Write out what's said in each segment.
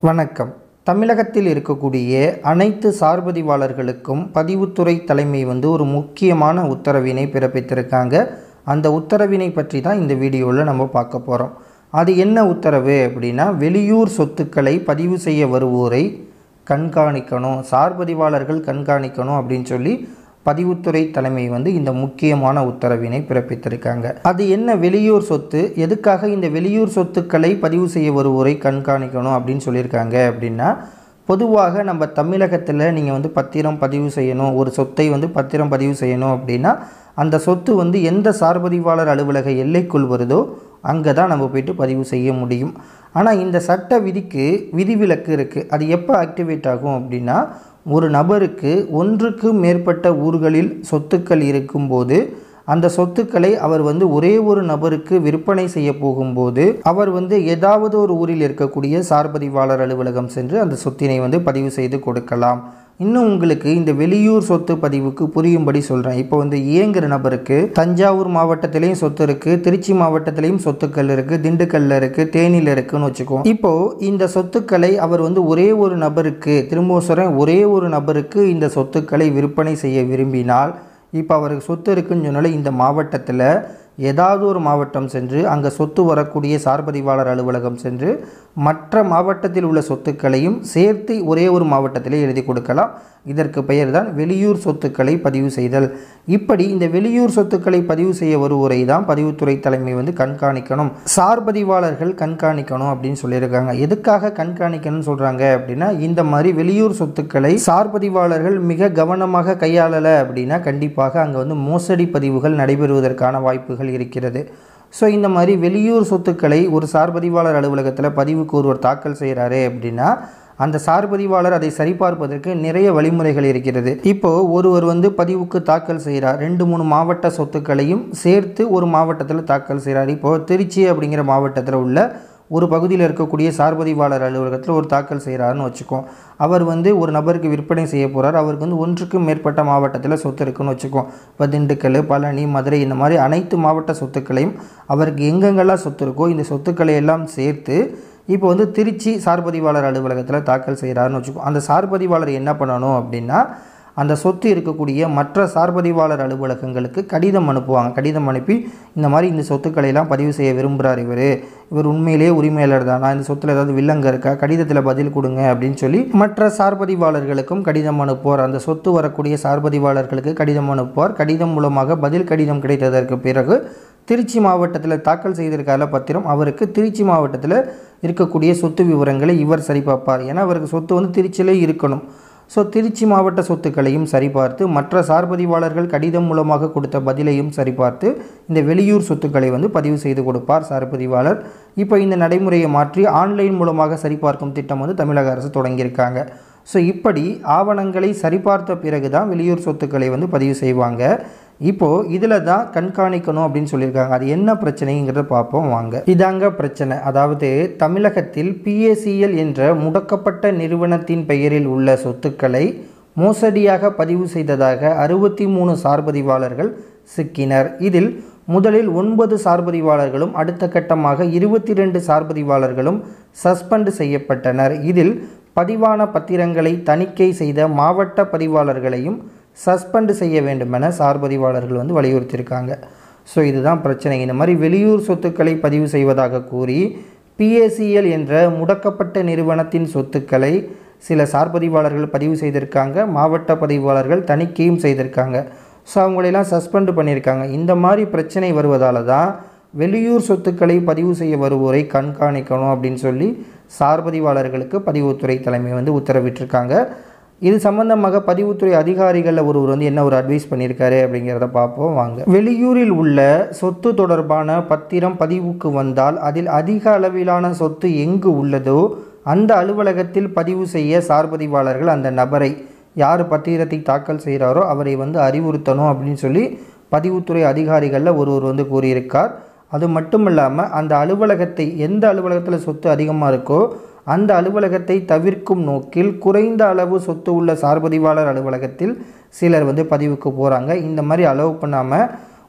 வணக்கம் தமிழகத்தில் இருக்கக்கூடிய அனைத்து சார்பதிவாளர்களுக்கும் பதிவுத்துறை தலைமை வந்து ஒரு முக்கியமான உத்தரவினை பிறப்பித்திருக்காங்க அந்த உத்தரவினை பற்றி தான் இந்த வீடியோவில் நம்ம பார்க்க போகிறோம் அது என்ன உத்தரவு அப்படின்னா வெளியூர் சொத்துக்களை பதிவு செய்ய வருவோரை கண்காணிக்கணும் சார்பதிவாளர்கள் கண்காணிக்கணும் அப்படின்னு சொல்லி பதிவுத்துறை தலைமை வந்து இந்த முக்கியமான உத்தரவினை பிறப்பித்திருக்காங்க அது என்ன வெளியூர் சொத்து எதுக்காக இந்த வெளியூர் சொத்துக்களை பதிவு செய்ய வருவோரை கண்காணிக்கணும் அப்படின்னு சொல்லியிருக்காங்க அப்படின்னா பொதுவாக நம்ம தமிழகத்தில் நீங்கள் வந்து பத்திரம் பதிவு செய்யணும் ஒரு சொத்தை வந்து பத்திரம் பதிவு செய்யணும் அப்படின்னா அந்த சொத்து வந்து எந்த சார்பதிவாளர் அலுவலக எல்லைக்குள் வருதோ அங்கே தான் நம்ம போயிட்டு பதிவு செய்ய முடியும் ஆனால் இந்த சட்ட விதிக்கு விதிவிலக்கு இருக்குது அது எப்போ ஆக்டிவேட் ஆகும் அப்படின்னா ஒரு நபருக்கு ஒன்றுக்கு மேற்பட்ட ஊர்களில் சொத்துக்கள் இருக்கும்போது அந்த சொத்துக்களை அவர் வந்து ஒரே ஒரு நபருக்கு விற்பனை செய்ய போகும்போது அவர் வந்து ஏதாவது ஒரு ஊரில் இருக்கக்கூடிய சார்பதிவாளர் அலுவலகம் சென்று அந்த சொத்தினை வந்து பதிவு செய்து கொடுக்கலாம் இன்னும் உங்களுக்கு இந்த வெளியூர் சொத்து பதிவுக்கு புரியும்படி சொல்கிறேன் இப்போ வந்து இயங்குற நபருக்கு தஞ்சாவூர் மாவட்டத்திலையும் சொத்து இருக்குது திருச்சி மாவட்டத்திலையும் சொத்துக்கள் இருக்குது திண்டுக்கல்ல இருக்குது தேனியில் இருக்குன்னு வச்சுக்கோம் இப்போது இந்த சொத்துக்களை அவர் வந்து ஒரே ஒரு நபருக்கு திரும்பவும் சொல்கிறேன் ஒரே ஒரு நபருக்கு இந்த சொத்துக்களை விற்பனை செய்ய விரும்பினால் இப்போ அவருக்கு சொத்து இருக்குன்னு சொன்னால இந்த மாவட்டத்தில் ஏதாவது ஒரு மாவட்டம் சென்று அங்கே சொத்து வரக்கூடிய சார்பதிவாளர் அலுவலகம் சென்று மற்ற மாவட்டத்தில் உள்ள சொத்துக்களையும் சேர்த்து ஒரே ஒரு மாவட்டத்திலே எழுதி கொடுக்கலாம் இதற்கு பெயர் தான் வெளியூர் சொத்துக்களை பதிவு செய்தல் இப்படி இந்த வெளியூர் சொத்துக்களை பதிவு செய்ய வருவோரை தான் பதிவுத்துறை தலைமை வந்து கண்காணிக்கணும் சார்பதிவாளர்கள் கண்காணிக்கணும் அப்படின்னு சொல்லியிருக்காங்க எதுக்காக கண்காணிக்கணும்னு சொல்கிறாங்க அப்படின்னா இந்த மாதிரி வெளியூர் சொத்துக்களை சார்பதிவாளர்கள் மிக கவனமாக கையாளலை அப்படின்னா கண்டிப்பாக அங்கே வந்து மோசடி பதிவுகள் நடைபெறுவதற்கான வாய்ப்புகள் இருக்கிறது ஸோ இந்த மாதிரி வெளியூர் சொத்துக்களை ஒரு சார்பதிவாளர் அலுவலகத்தில் பதிவுக்கு ஒருவர் தாக்கல் செய்கிறாரு அப்படின்னா அந்த சார்பதிவாளர் அதை சரிபார்ப்பதற்கு நிறைய வழிமுறைகள் இருக்கிறது இப்போது ஒருவர் வந்து பதிவுக்கு தாக்கல் செய்கிறார் ரெண்டு மூணு மாவட்ட சொத்துக்களையும் சேர்த்து ஒரு மாவட்டத்தில் தாக்கல் செய்கிறார் இப்போது திருச்சி அப்படிங்கிற மாவட்டத்தில் உள்ள ஒரு பகுதியில் இருக்கக்கூடிய சார்பதிவாளர் அலுவலகத்தில் ஒரு தாக்கல் செய்கிறாருன்னு வச்சுக்கோம் அவர் வந்து ஒரு நபருக்கு விற்பனை செய்ய போகிறார் அவருக்கு வந்து ஒன்றுக்கும் மேற்பட்ட மாவட்டத்தில் சொத்து இருக்குன்னு வச்சுக்கோம் இப்போ திண்டுக்கல் பழனி மதுரை இந்த மாதிரி அனைத்து மாவட்ட சொத்துக்களையும் அவருக்கு எங்கெங்கெல்லாம் சொத்து இருக்கோ இந்த சொத்துக்களை எல்லாம் சேர்த்து இப்போ வந்து திருச்சி சார்பதிவாளர் அலுவலகத்தில் தாக்கல் செய்கிறாருன்னு வச்சுக்கோம் அந்த சார்பதிவாளர் என்ன பண்ணணும் அப்படின்னா அந்த சொத்து இருக்கக்கூடிய மற்ற சார்பதிவாளர் அலுவலகங்களுக்கு கடிதம் அனுப்புவாங்க கடிதம் அனுப்பி இந்த மாதிரி இந்த சொத்துக்களை எல்லாம் பதிவு செய்ய விரும்புகிறார் இவர் இவர் உண்மையிலேயே உரிமையாளர் தானா இந்த சொத்தில் ஏதாவது வில்லங்க இருக்கா கடிதத்தில் பதில் கொடுங்க அப்படின்னு சொல்லி மற்ற சார்பதிவாளர்களுக்கும் கடிதம் அனுப்புவார் அந்த சொத்து வரக்கூடிய சார்பதிவாளர்களுக்கு கடிதம் அனுப்புவார் கடிதம் மூலமாக பதில் கடிதம் கிடைத்ததற்கு பிறகு திருச்சி மாவட்டத்தில் தாக்கல் செய்திருக்கால பத்திரம் அவருக்கு திருச்சி மாவட்டத்தில் இருக்கக்கூடிய சொத்து விவரங்களை இவர் சரிபார்ப்பார் ஏன்னா அவருக்கு சொத்து வந்து திருச்சியிலே இருக்கணும் ஸோ திருச்சி மாவட்ட சொத்துக்களையும் சரிபார்த்து மற்ற சார்பதிவாளர்கள் கடிதம் மூலமாக கொடுத்த பதிலையும் சரிபார்த்து இந்த வெளியூர் சொத்துக்களை வந்து பதிவு செய்து கொடுப்பார் சார்பதிவாளர் இப்போ இந்த நடைமுறையை மாற்றி ஆன்லைன் மூலமாக சரிபார்க்கும் திட்டம் வந்து தமிழக அரசு தொடங்கியிருக்காங்க ஸோ இப்படி ஆவணங்களை சரிபார்த்த பிறகு தான் வெளியூர் சொத்துக்களை வந்து பதிவு செய்வாங்க இப்போது இதில் தான் கண்காணிக்கணும் அப்படின்னு சொல்லியிருக்காங்க அது என்ன பிரச்சனைங்கிறத பார்ப்போம் வாங்க இதாங்க பிரச்சனை அதாவது தமிழகத்தில் பிஏசிஎல் என்ற முடக்கப்பட்ட நிறுவனத்தின் பெயரில் உள்ள சொத்துக்களை மோசடியாக பதிவு செய்ததாக அறுபத்தி மூணு சார்பதிவாளர்கள் சிக்கினர் இதில் முதலில் ஒன்பது சார்பதிவாளர்களும் அடுத்த கட்டமாக இருபத்தி ரெண்டு சார்பதிவாளர்களும் சஸ்பெண்ட் செய்யப்பட்டனர் இதில் பதிவான பத்திரங்களை தணிக்கை செய்த மாவட்ட பதிவாளர்களையும் சஸ்பெண்ட் செய்ய வேண்டுமென சார்பதிவாளர்கள் வந்து வலியுறுத்தியிருக்காங்க ஸோ இதுதான் பிரச்சனை இந்த மாதிரி வெளியூர் சொத்துக்களை பதிவு செய்வதாக கூறி பிஏசிஎல் என்ற முடக்கப்பட்ட நிறுவனத்தின் சொத்துக்களை சில சார்பதிவாளர்கள் பதிவு செய்திருக்காங்க மாவட்ட பதிவாளர்கள் தணிக்கையும் செய்திருக்காங்க ஸோ அவங்களெல்லாம் சஸ்பெண்ட் பண்ணியிருக்காங்க இந்த மாதிரி பிரச்சனை வருவதால் தான் வெளியூர் சொத்துக்களை பதிவு செய்ய வருவோரை கண்காணிக்கணும் அப்படின்னு சொல்லி சார்பதிவாளர்களுக்கு பதிவுத்துறை தலைமை வந்து உத்தரவிட்டிருக்காங்க இது சம்பந்தமாக பதிவுத்துறை அதிகாரிகளில் ஒருவர் வந்து என்ன ஒரு அட்வைஸ் பண்ணியிருக்காரு அப்படிங்கிறத பார்ப்போம் வாங்க வெளியூரில் உள்ள சொத்து தொடர்பான பத்திரம் பதிவுக்கு வந்தால் அதில் அதிக அளவிலான சொத்து எங்கு உள்ளதோ அந்த அலுவலகத்தில் பதிவு செய்ய சார்பதிவாளர்கள் அந்த நபரை யார் பத்திரத்தை தாக்கல் செய்கிறாரோ அவரை வந்து அறிவுறுத்தணும் அப்படின்னு சொல்லி பதிவுத்துறை அதிகாரிகளில் ஒருவர் வந்து கூறியிருக்கார் அது மட்டும் இல்லாமல் அந்த அலுவலகத்தை எந்த அலுவலகத்தில் சொத்து அதிகமாக இருக்கோ அந்த அலுவலகத்தை தவிர்க்கும் நோக்கில் குறைந்த அளவு சொத்து உள்ள சார்பதிவாளர் அலுவலகத்தில் சிலர் வந்து பதிவுக்கு போகிறாங்க இந்த மாதிரி அலோவ் பண்ணாமல்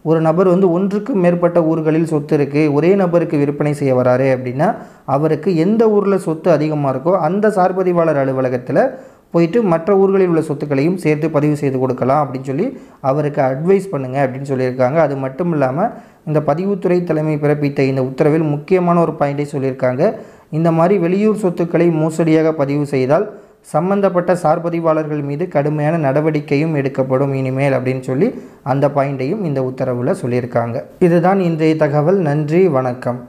ஒரு நபர் வந்து ஒன்றுக்கு மேற்பட்ட ஊர்களில் சொத்து இருக்குது ஒரே நபருக்கு விற்பனை செய்ய வராரு அப்படின்னா அவருக்கு எந்த ஊரில் சொத்து அதிகமாக இருக்கோ அந்த சார்பதிவாளர் அலுவலகத்தில் போயிட்டு மற்ற ஊர்களில் உள்ள சொத்துக்களையும் சேர்த்து பதிவு செய்து கொடுக்கலாம் அப்படின்னு சொல்லி அவருக்கு அட்வைஸ் பண்ணுங்க அப்படின்னு சொல்லியிருக்காங்க அது மட்டும் இல்லாமல் இந்த பதிவுத்துறை தலைமை பிறப்பித்த இந்த உத்தரவில் முக்கியமான ஒரு பாயிண்டை சொல்லியிருக்காங்க இந்த மாதிரி வெளியூர் சொத்துக்களை மோசடியாக பதிவு செய்தால் சம்பந்தப்பட்ட சார்பதிவாளர்கள் மீது கடுமையான நடவடிக்கையும் எடுக்கப்படும் இனிமேல் அப்படின்னு சொல்லி அந்த பாயிண்டையும் இந்த உத்தரவில் சொல்லியிருக்காங்க இதுதான் இன்றைய தகவல் நன்றி வணக்கம்